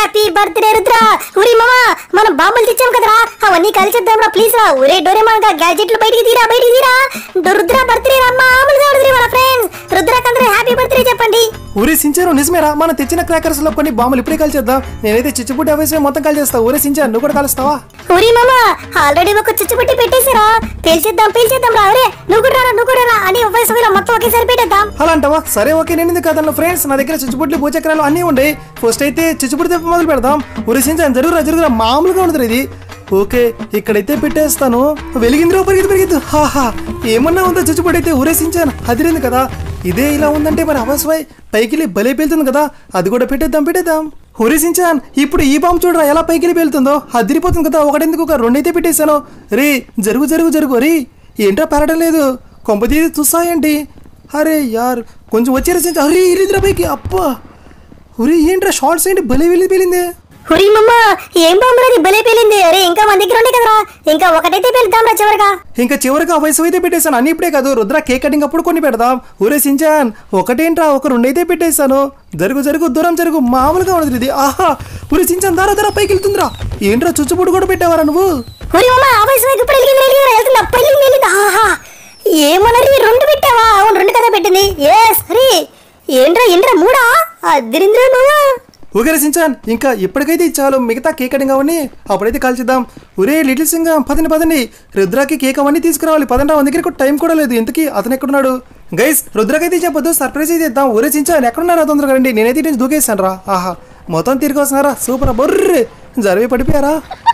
Happy birthday Rudra ఊరి మామా మనం బాంబులు తెచ్చాం కదరా అవన్నీ కలిసిద్దాం రా ప్లీజ్ రా ఊరే డోరేమాన్ గా గ్యాజెట్లు బయటికి తీరా బయటికి తీరా డు- రుద్ర బర్త్డే రా మామూలుగా ఉండదు మన ఫ్రెండ్స్ రుద్రకి అందరూ హ్యాపీ బర్త్డే చెప్పండి ఊరే సించారు నిజమేరా మనం తెచ్చిన క్రాకర్స్ లో కొన్ని బాంబులు ఇప్పుడే కాల్చేద్దాం నేనైతే చిచ్చుబుడ్డి అవేసి మొత్తం కాల్చేస్తా ఊరే సించారు నువ్వు కూడా కాలుస్తావా ఊరి మామా ఆల్రెడీ ఒక చుచ్చుబుట్టి పెట్టేసిరా పేల్చేద్దాం పేల్చేద్దాం రా ఊరే నువ్వు కూడా రా నువ్వు కూడా రా అని వయసు మొత్తం ఒకేసారి పెట్టేద్దాం అలా అంటావా సరే ఓకే నేను ఎందుకు కదన్న ఫ్రెండ్స్ నా దగ్గర చిచ్చుబుడ్లు భూచక్రాలు అన్నీ ఉన్నాయి ఫస్ట్ అయితే చిచ్చుబుడి దెబ్బ మొదలు పెడదాం ఊరే సించాను జరుగురా జరుగురా మామూలుగా ఉండదు ఇది ఓకే ఇక్కడైతే పెట్టేస్తాను వెలిగిందిరా పరిగెత్తు పరిగెత్తు హాహా ఏమన్నా ఉందో చిచ్చుబుడి అయితే ఊరేసించాను అదిరింది కదా ఇదే ఇలా ఉందంటే మరి అవసరమై పైకి వెళ్ళి బలే పేలుతుంది కదా అది కూడా పెట్టేద్దాం పెట్టేద్దాం హురిసించాన్ ఇప్పుడు ఈ బాంబు చూడరా ఎలా పైకి వెళ్ళి పేలుతుందో అదిరిపోతుంది కదా ఒకటెందుకు ఒక రెండైతే పెట్టేశాను రే జరుగు జరుగు జరుగు రే ఏంట్రా పెరగడం లేదు కొంపతీది చూస్తాయండి అరే యార్ కొంచెం వచ్చి రచించ అరే ఇరిద్రా పైకి అప్పా ఒరే ఏంట్రా షార్ట్స్ ఏంటి భలే వెళ్ళి పేలిందే హురి మమ్మ ఏం బాంబులది భలే పేలింది అరే ఇంకా మన దగ్గర ఉండే కదరా ఇంకా ఒకటైతే పేలుద్దాం రా చివరిగా ఇంకా చివరికి ఆ వయసు అయితే పెట్టేశాను అన్ని ఇప్పుడే కాదు రుద్ర కేక్ కటింగ్ అప్పుడు కొన్ని పెడదాం ఊరే సించాన్ ఒకటేంట్రా ఒక రెండైతే పెట్టేశాను జరుగు జరుగు దూరం జరుగు మామూలుగా ఉండదు ఇది ఆహా ఊరే సించాన్ దారా దారా పైకి వెళ్తుందిరా ఏంట్రా చుచ్చుపుడు కూడా పెట్టావారా నువ్వు హురి మమ్మ ఆ వయసు వైపు ఇప్పుడు వెలిగింది వెలిగింది వెళ్తుంది పెళ్ళింది వెళ్ళింది ఆహా ఏమన్నది రెండు పెట్టావా అవును రెండు కదా పెట్టింది ఎస్ హరి ఏంట్రా ఏంట్రా మూడా అద్దరింద్రా మామ ఓకే సించాన్ ఇంకా ఇప్పటికైతే చాలు మిగతా కేక్ కటింగ్ అవన్నీ అప్పుడైతే కాల్చిద్దాం ఒరే లిటిల్ సింగం పదండి పదండి రుద్రాకి కేక్ అవన్నీ తీసుకురావాలి పదండి మన దగ్గర టైం కూడా లేదు ఇంతకీ అతను ఎక్కడున్నాడు గైస్ రుద్రకైతే చెప్పొద్దు సర్ప్రైజ్ అయితే ఇద్దాం ఒరే సించాన్ ఎక్కడున్నారా తొందరగా రండి నేనైతే ఇటు నుంచి దూకేశాను రా ఆహా మొత్తం తిరిగి వస్తున్నారా సూపర్ బొర్రే జరిగి పడిపోయారా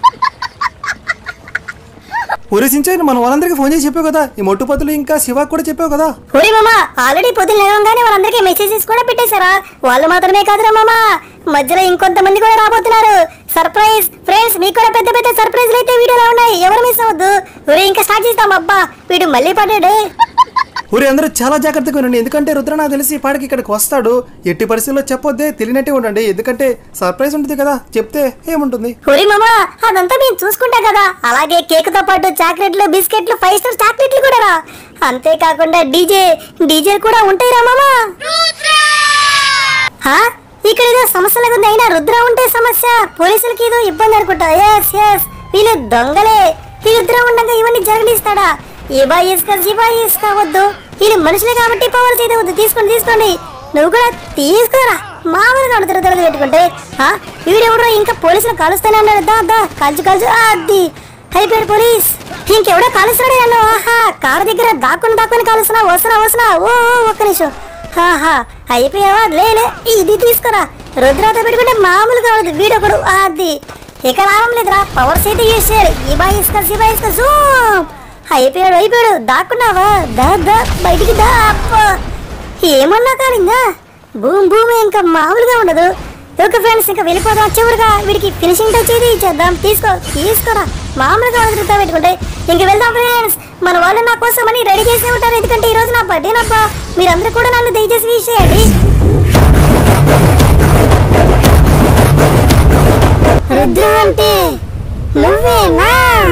ఒరే సించాన్ మనం వాళ్ళందరికీ ఫోన్ చేసి చెప్పావు కదా ఈ మొట్టుపతులు ఇంకా శివాకి కూడా చెప్పావు కదా హురి మామ ఆల్రెడీ పొద్దున్న లేవగానే వాళ్ళందరికీ మెసేజెస్ కూడా పెట్టేశారా వాళ్ళు మాత్రమే కాదురా మామ మధ్యలో ఇంకొంతమంది కూడా రాబోతున్నారు సర్ప్రైజ్ ఫ్రెండ్స్ మీకు కూడా పెద్ద పెద్ద సర్ప్రైజ్లు అయితే వీడియోలో ఉన్నాయి ఎవరు మిస్ అవ్వద్దు ఒరే ఇంకా స్టార్ట్ చేస్తాం అబ్బా వీడు మళ్ళీ పడ్డాడు ఊరి అందరూ చాలా జాగ్రత్తగా ఉండండి ఎందుకంటే రుద్ర నాకు తెలిసి ఈ పాడికి ఇక్కడికి వస్తాడు ఎట్టి పరిస్థితుల్లో చెప్పొద్దే తెలియనట్టే ఉండండి ఎందుకంటే సర్ప్రైజ్ ఉంటుంది కదా చెప్తే ఏముంటుంది హురి మామ అదంతా మేము చూసుకుంటాం కదా అలాగే కేక్ తో పాటు చాక్లెట్లు బిస్కెట్లు ఫైవ్ స్టార్ చాక్లెట్లు కూడా రా అంతేకాకుండా డీజే డీజే కూడా ఉంటాయి రా మామ హా? ఇక్కడ ఏదో సమస్య లేకుండా అయినా రుద్ర ఉంటే సమస్య పోలీసులకి ఏదో ఇబ్బంది అనుకుంటా ఎస్ ఎస్ వీళ్ళు దొంగలే ఈ రుద్ర ఉండగా ఇవన్నీ జరగనిస్తాడా ఏ బాయ్ ఇసుక ఈ బాయ్ ఇసుకోవద్దు వీళ్ళు మనుషులే కాబట్టి పవర్ చేయవద్దు తీసుకోండి తీసుకోండి నువ్వు కూడా తీసుకోరా మామూలుగా ఉండదు రుద్ర పెట్టుకుంటే హా? వీడెవడో ఇంకా పోలీసులు కాలుస్తూనే ఉన్నాడు దా దా కాల్చు కాల్చు ఆ, అది అయిపోయాడు పోలీస్ ఇంకెవడో కాలుస్తున్నాడే అన్న ఆహా కారు దగ్గర దాక్కుని దాక్కుని కాలుస్తున్నా వస్తున్నా వస్తున్నా ఓ ఓ, ఒక్క నిమిషం హాహా అయిపోయావా లేలే ఇది తీసుకురా రుద్రాతో పెట్టుకుంటే మామూలుగా ఉండదు వీడొకడు అది ఇక లాభం లేదురా పవర్ అయితే యూస్ చేయాలి ఈ బాయ్ ఇసుక ఈ బాయ్ ఇసుక జూమ్ అయిపోయాడు అయిపోయాడు దాక్కున్నావా దా దా బయటికి దా అప్ప ఏమన్నా కానీ ఇంకా భూమి భూమి ఇంకా మామూలుగా ఉండదు ఓకే ఫ్రెండ్స్ ఇంకా వెళ్ళిపోదాం చివరిగా వీడికి ఫినిషింగ్ టచ్ ఇది ఇచ్చేద్దాం తీసుకో తీసుకోరా మామూలుగా వదులుతా పెట్టుకుంటే ఇంక వెళ్దాం ఫ్రెండ్స్ మన వాళ్ళు నా కోసం అని రెడీ చేసి ఉంటారు ఎందుకంటే ఈ రోజు నా బర్త్డే నబ్బా మీరందరూ కూడా నన్ను దయచేసి విష్ చేయండి రుద్ర అంటే నువ్వేనా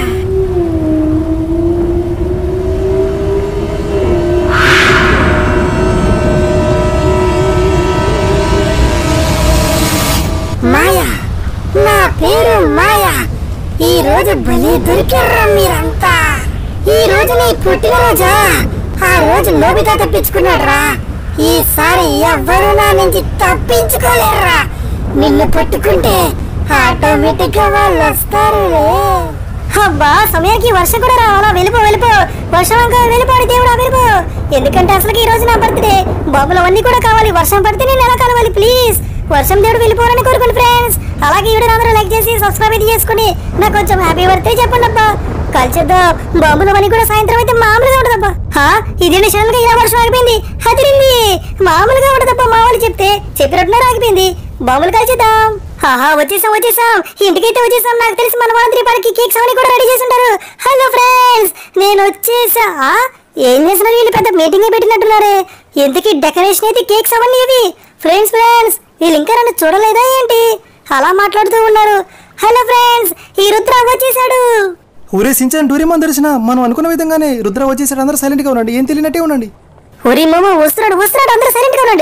మాయా నా పేరు మాయా ఈ రోజు భలే దొరికారా మీరంతా ఈ రోజు నీ పుట్టినరోజా ఆ రోజు నోబితా తప్పించుకున్నాడురా ఈసారి ఎవ్వరూ నా నుంచి తప్పించుకోలేరురా నిన్ను పట్టుకుంటే ఆటోమేటిక్ గా వాళ్ళు వస్తారులే అబ్బా సమయానికి వర్షం కూడా రావాలా వెళ్ళిపో వెళ్ళిపో వర్షం ఇంకా వెళ్ళిపోడు దేవుడా వెళ్ళిపో ఎందుకంటే అసలు ఈ రోజు నా బర్త్డే బాబులు అవన్నీ కూడా కావాలి వర్షం పడితే నేను ఎలా కలవాలి ప్లీజ్ వర్షం దేవుడు వెళ్ళిపోవాలని కోరుకోండి ఫ్రెండ్స్ అలాగే ఈ వీడియో అందరూ లైక్ చేసి సబ్స్క్రైబ్ అయితే చేసుకుని నాకు కొంచెం హ్యాపీ బర్త్డే చెప్పండి అబ్బా కలిసేద్దాం బాంబులు అవన్నీ కూడా సాయంత్రం అయితే మామూలుగా ఉండదబ్బా హా, ఇదేంటి సడన్ గా ఇలా వర్షం ఆగిపోయింది అదిరింది మామూలుగా ఉండదబ్బా మా వాళ్ళు చెప్తే చెప్పినట్టున్నారు ఆగిపోయింది బాంబులు కలిసేద్దాం ఆహా వచ్చేసాం వచ్చేసాం ఇంటికైతే వచ్చేసాం నాకు తెలిసి మన వాళ్ళందరి పాలకి కేక్స్ అవన్నీ కూడా రెడీ చేసి ఉంటారు హలో ఫ్రెండ్స్ నేను వచ్చేసా ఆ? ఏం చేస్తున్నారు వీళ్ళు పెద్ద మీటింగ్ పెట్టినట్టున్నారే ఎందుకు డెకరేషన్ అయితే కేక్స్ అవన్నీ ఇవి ఫ్రెండ్స్ ఫ్రెండ్స్ వీళ్ళు ఇంకా నన్ను చూడలేదా ఏంటి అలా మాట్లాడుతూ ఉన్నారు హలో ఫ్రెండ్స్ ఈ రుద్ర వచ్చేసాడు ఊరే సించాన్ డూరేమాన్ దర్శన మనం అనుకున్న విధంగానే రుద్ర వచ్చేసాడు అందరూ సైలెంట్గా ఉండండి ఏం తెలియనట్టే ఉండండి ఒరి మామ వస్తున్నాడు వస్తున్నాడు అందరూ సైలెంట్ గా ఉండండి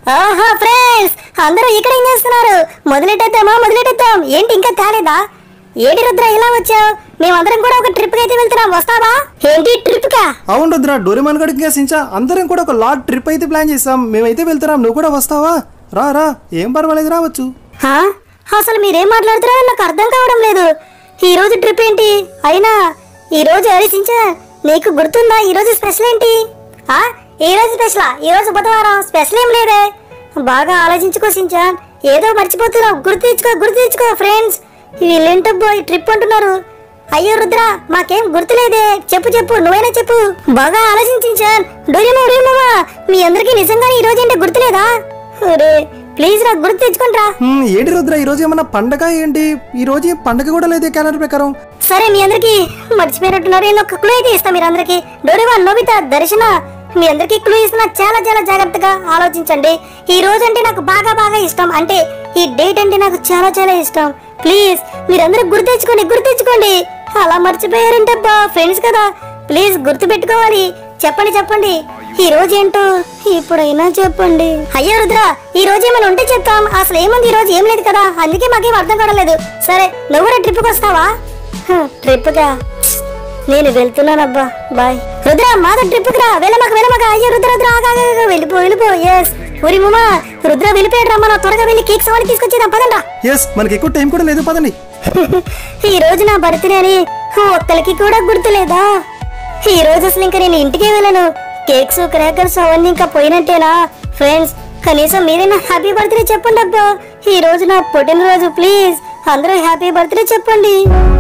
ఆహా ఫ్రెండ్స్ అందరూ ఇక్కడ ఏం చేస్తున్నారు మొదలెట్టేద్దామా మొదలెట్టేద్దాం ఏంటి ఇంకా కాలేదా ఏంటి రుద్ర ఇలా వచ్చావు మేమందరం కూడా ఒక ట్రిప్ అయితే వెళ్తున్నాం వస్తావా ఏంటి ట్రిప్ కా అవును రుద్ర డోరేమాన్ గడికి ఇంకా సించా అందరం కూడా ఒక లాట్ ట్రిప్ అయితే ప్లాన్ చేసాం మేమైతే వెళ్తున్నాం నువ్వు కూడా వస్తావా రా రా ఏం పర్వాలేదు రావచ్చు హా? అసలు మీరేం మాట్లాడుతున్నారో నాకు అర్థం కావడం లేదు ఈ రోజు ట్రిప్ ఏంటి అయినా ఈ రోజు ఆలోచించా నీకు గుర్తుందా ఈ రోజు స్పెషల్ ఏంటి ఆ ఈ రోజు స్పెషల్ ఈ రోజు బుధవారం స్పెషల్ ఏం లేదే బాగా ఆలోచించుకో సించాన్ ఏదో మర్చిపోతున్నావు గుర్తు తెచ్చుకో గుర్తు తెచ్చుకో ఫ్రెండ్స్ వీళ్ళేంటబ్బో ఈ ట్రిప్ అంటున్నారు అయ్యో రుద్ర మాకేం గుర్తులేదే చెప్పు చెప్పు నువ్వైనా చెప్పు బాగా ఆలోచించాన్ డోరేమో డోరేమోవా మీ అందరికీ నిజంగానే ఈ రోజు ఏంటో గుర్తులేదా అరే ప్లీజ్ రా గుర్తు తెచ్చుకుంట్రా హ్మ్, ఏంటి రుద్ర ఈ రోజు ఏమన్నా పండగ ఏంటి ఈ రోజు ఏం పండగ కూడా లేదే క్యాలెండర్ ప్రకారం సరే మీ అందరికి మర్చిపోయినట్టున్నారు నేను ఒక క్లూ అయితే ఇస్తాను మీరు అందరికి డోరేవా నోబితా దర్శన మీ అందరికి క్లూ ఇస్తున్నా చాలా చాలా జాగ్రత్తగా ఆలోచించండి ఈ రోజు అంటే నాకు బాగా బాగా ఇష్టం అంటే ఈ డేట్ అంటే నాకు చాలా చాలా ఇష్టం ప్లీజ్ మీరందరూ గుర్తు తెచ్చుకోండి గుర్తు తెచ్చుకోండి అలా మర్చిపోయారంటబ్బా ఫ్రెండ్స్ కదా ప్లీజ్ గుర్తు పెట్టుకోవాలి చెప్పండి చెప్పండి ఈ రోజు ఏంటో ఇప్పుడైనా చెప్పండి అయ్యో రుద్ర ఈ రోజు ఏమైనా ఉంటే చెప్తాం అసలు ఏముంది ఈ రోజు ఏం లేదు కదా అందుకే మాకేం అర్థం కావడం సరే నువ్వు కూడా ట్రిప్కి వస్తావా ట్రిప్గా నేను వెళ్తున్నానబ్బా బాయ్ రుద్ర మాతో ట్రిప్కి రా వెళ్ళమక వెళ్ళమక అయ్యో రుద్ర రుద్ర ఆగా, ఆగా, ఆగా, వెళ్ళిపో వెళ్ళిపో ఎస్ ఊరి ముమా రుద్ర వెళ్ళిపోయాడు రా మనం త్వరగా వెళ్ళి కేక్ సవాని తీసుకొచ్చేద్దాం పదండ్రా ఎస్ మనకి ఎక్కువ టైం కూడా లేదు పదండి ఈ రోజు నా బర్త్డే అని ఒక్కరికి కూడా గుర్తులేదా ఈ రోజు అసలు ఇంకా నేను ఇంటికే వెళ్ళను కేక్స్ క్రాకర్స్ అవన్నీ ఇంకా పోయినట్టేనా ఫ్రెండ్స్ కనీసం మీరైనా హ్యాపీ బర్త్డే చెప్పండి అబ్బా ఈ రోజు నా పుట్టినరోజు ప్లీజ్ అందరూ హ్యాపీ బర్త్డే చెప్పండి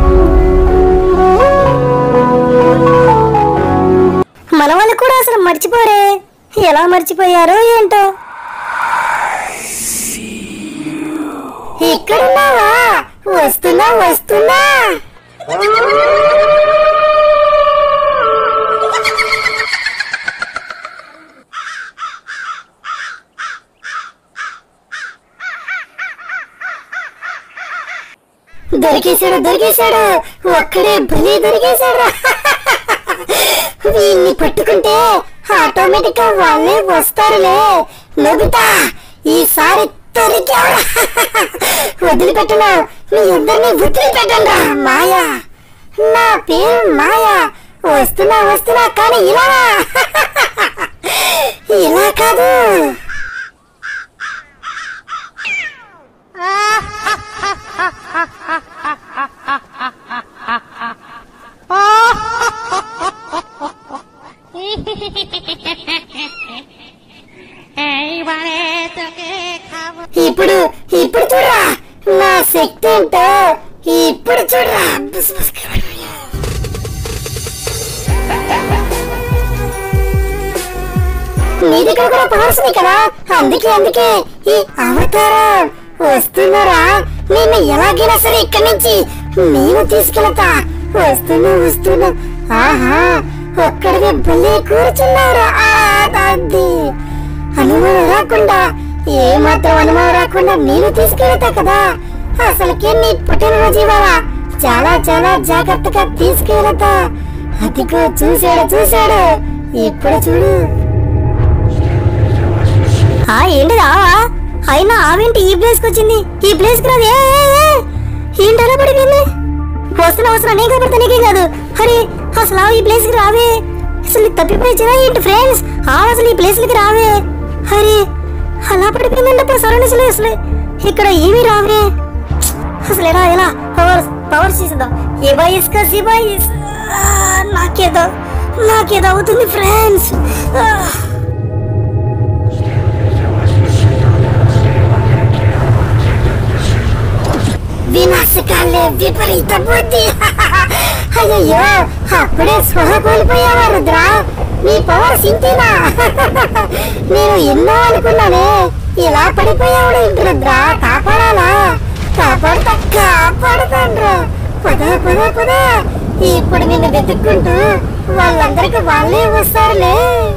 మన వాళ్ళు కూడా అసలు మర్చిపోరే ఎలా మర్చిపోయారో ఏంటో ఇక్కడున్నావా వస్తున్నా వస్తున్నా దొరికేశాడు దొరికేశాడు ఒక్కడే బలి దొరికేశాడు వీళ్ళని పట్టుకుంటే ఆటోమేటిక్ గా వాళ్ళే వస్తారులే నొబితా ఈసారి దొరికావు వదిలిపెట్టను మీ ఇద్దరిని వదిలిపెట్టండి మాయా నా పేరు మాయా వస్తున్నా వస్తున్నా కానీ ఇలా ఇలా కాదు এইবারে তোকে খাবো ఇప్పుడు ఇప్పుడు చూడరా నా శక్తి ఏంటో ఇప్పుడు చూడరా బుస్ బుస్ కబడ్డీ. నీ దగ్గర కూడా పవర్స్ ఉంది కదా అందుకే అందుకే ఈ అవతారం వస్తున్నారా నేను ఎలాగైనా సరే ఇక్కడి నుంచి నేను తీసుకెళ్తా వస్తున్నా వస్తున్నా ఆహా ఒక్కడివే భలే కూర్చున్నారా అది అనుమానం రాకుండా ఏ మాత్రం అనుమానం రాకుండా నేను తీసుకెళ్తా కదా అసలుకే నీ పుట్టినరోజు ఇవాళ చాలా చాలా జాగ్రత్తగా తీసుకెళ్తా అదిగో చూశాడు చూశాడు ఇప్పుడు చూడు ఆ ఏంటి రావా అయినా ఆవేంటి ఈ ప్లేస్ కి వచ్చింది ఈ ప్లేస్ కి రాదు ఏ, ఏ, ఏ. ఏంటి అలా పడిపోయింది వస్తున్నా వస్తున్నా నేను కనపడతా నీకే కాదు అరే అసలు ఆవు ఈ ప్లేస్ కి రావే అసలు తప్పిపోయినా ఏంటి ఫ్రెండ్స్ ఆవు అసలు ఈ ప్లేస్ కి రావే అరే అలా పడిపోయిందంటే సరౌండింగ్స్ అసలు ఇక్కడ ఏమీ రావే అసలు ఎలా ఎలా పవర్స్ పవర్స్ చేసేద్దాం ఏ బాయిస్ కా సి బాయిస్ నాకేదో నాకేదో అవుతుంది ఫ్రెండ్స్ వినాశకాలే విపరీత బుద్ధి అయ్యయ్యో అప్పుడే స్పృహ కోల్పోయావా రుద్ర నీ పవర్ సింతేనా నేను ఎన్నో అనుకున్నానే ఇలా పడిపోయావు ఏంటి రుద్ర కాపాడాలా కాపాడుతా కాపాడుతాండ్రు పద పద పద ఇప్పుడు నిన్ను వెతుక్కుంటూ వాళ్ళందరికి వాళ్ళే వస్తారులే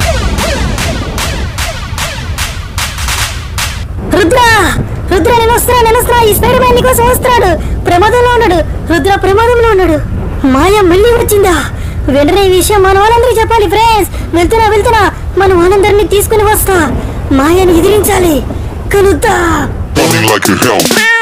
రుద్ర రుద్ర నేను వస్తున్నా నేను వస్తున్నా ఈ స్పైడర్ మ్యాన్ నీకోసం వస్తున్నాడు ప్రమాదంలో ఉన్నాడు రుద్ర ప్రమాదంలో ఉన్నాడు మాయ మళ్ళీ వచ్చిందా వెంటనే ఈ విషయం మన వాళ్ళందరికీ చెప్పాలి ఫ్రెండ్స్ వెళ్తున్నా వెళ్తున్నా మన వాళ్ళందరినీ తీసుకుని వస్తా మాయని ఎదిరించాలి కలుద్దా Running like a hell.